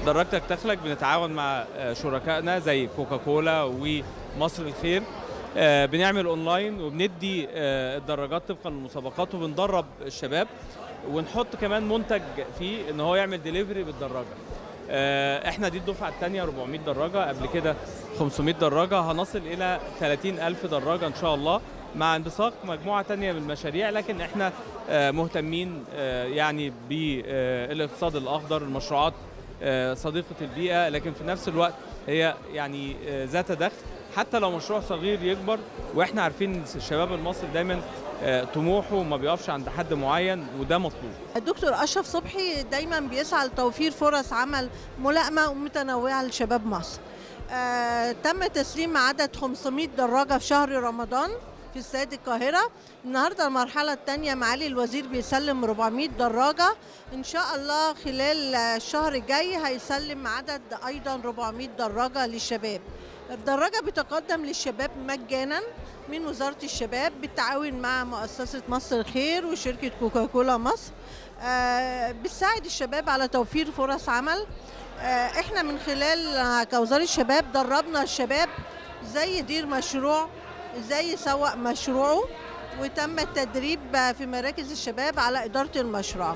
دراجتك تخلق بنتعاون مع آه، شركائنا زي كوكاكولا ومصر الخير آه، بنعمل اونلاين وبندي آه، الدراجات طبقا للمسابقات وبندرب الشباب ونحط كمان منتج فيه ان هو يعمل ديليفري بالدراجه آه، احنا دي الدفعه الثانيه 400 دراجه قبل كده 500 دراجه هنصل الى 30 الف دراجه ان شاء الله مع انبثاق مجموعه تانية من المشاريع لكن احنا آه، مهتمين آه، يعني بالاقتصاد الاخضر المشروعات آه، صديقه البيئه لكن في نفس الوقت هي يعني آه، ذات دخل حتى لو مشروع صغير يكبر واحنا عارفين إن الشباب المصري دايما آه، طموحه ما بيقفش عند حد معين وده مطلوب الدكتور أشرف صبحي دايما بيسعى لتوفير فرص عمل ملائمة ومتنوعة لشباب مصر آه تم تسليم عدد 500 دراجة في شهر رمضان في استاد القاهرة النهاردة المرحلة الثانية معالي الوزير بيسلم 400 دراجة إن شاء الله خلال الشهر الجاي هيسلم عدد أيضا 400 دراجة للشباب الدراجة بتقدم للشباب مجانا من وزارة الشباب بالتعاون مع مؤسسة مصر الخير وشركة كوكاكولا مصر آه، بتساعد الشباب على توفير فرص عمل آه، احنا من خلال آه، كوزارة الشباب دربنا الشباب ازاي يدير مشروع ازاي يسوق مشروعه وتم التدريب آه، في مراكز الشباب على إدارة المشروع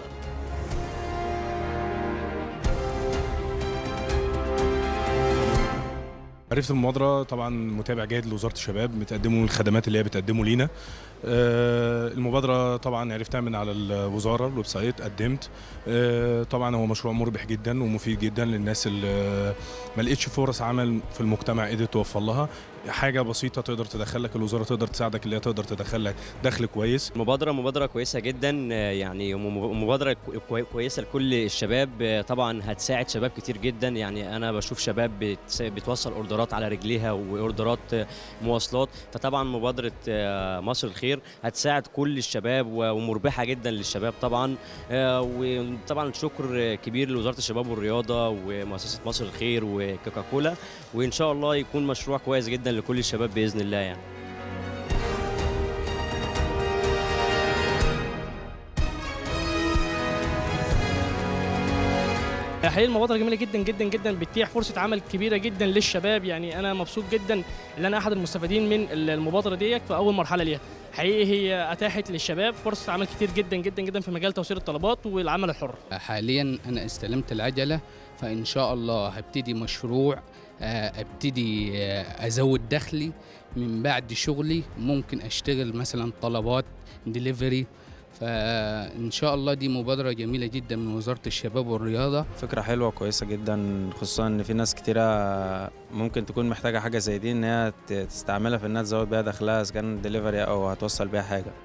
عرفت المبادرة طبعا متابع جيد لوزارة الشباب بتقدموا الخدمات اللي هي بتقدمه لينا آه، المبادرة طبعا عرفتها من على الوزارة الويب سايت قدمت آه، طبعا هو مشروع مربح جدا ومفيد جدا للناس اللي ما لقيتش فرص عمل في المجتمع قدرت توفر لها حاجة بسيطة تقدر تدخلك الوزارة تقدر تساعدك اللي هي تقدر تدخلك دخل كويس مبادرة مبادرة كويسة جدا آه، يعني م- مبادرة كوي- كويسة لكل الشباب آه، طبعا هتساعد شباب كتير جدا يعني أنا بشوف شباب بتس- بتوصل أوردرات على رجليها وأوردرات آه، مواصلات فطبعا مبادرة آه، مصر الخير هتساعد كل الشباب و- ومربحة جدا للشباب طبعا آه، وطبعا شكر كبير لوزارة الشباب والرياضة ومؤسسة مصر الخير وكوكاكولا وإن شاء الله يكون مشروع كويس جدا لكل الشباب بإذن الله يعني حقيقة المبادرة جميلة جدا جدا جدا بتتيح فرصة عمل كبيرة جدا للشباب يعني أنا مبسوط جدا إن أنا أحد المستفيدين من المبادرة ديت في أول مرحلة ليها حقيقي هي أتاحت للشباب فرصة عمل كتير جدا جدا جدا في مجال توصيل الطلبات والعمل الحر حاليا انا استلمت العجله فان شاء الله هبتدي مشروع آه، ابتدي آه، ازود دخلي من بعد شغلي ممكن اشتغل مثلا طلبات ديليفري فان شاء الله دي مبادره جميله جدا من وزاره الشباب والرياضه فكرة حلوة كويسة جدا خصوصا ان في ناس كتيرة ممكن تكون محتاجة حاجة زي دي ان هي ت- تستعملها في انها تزود بيها دخلها اذا كان ديليفري او هتوصل بيها حاجة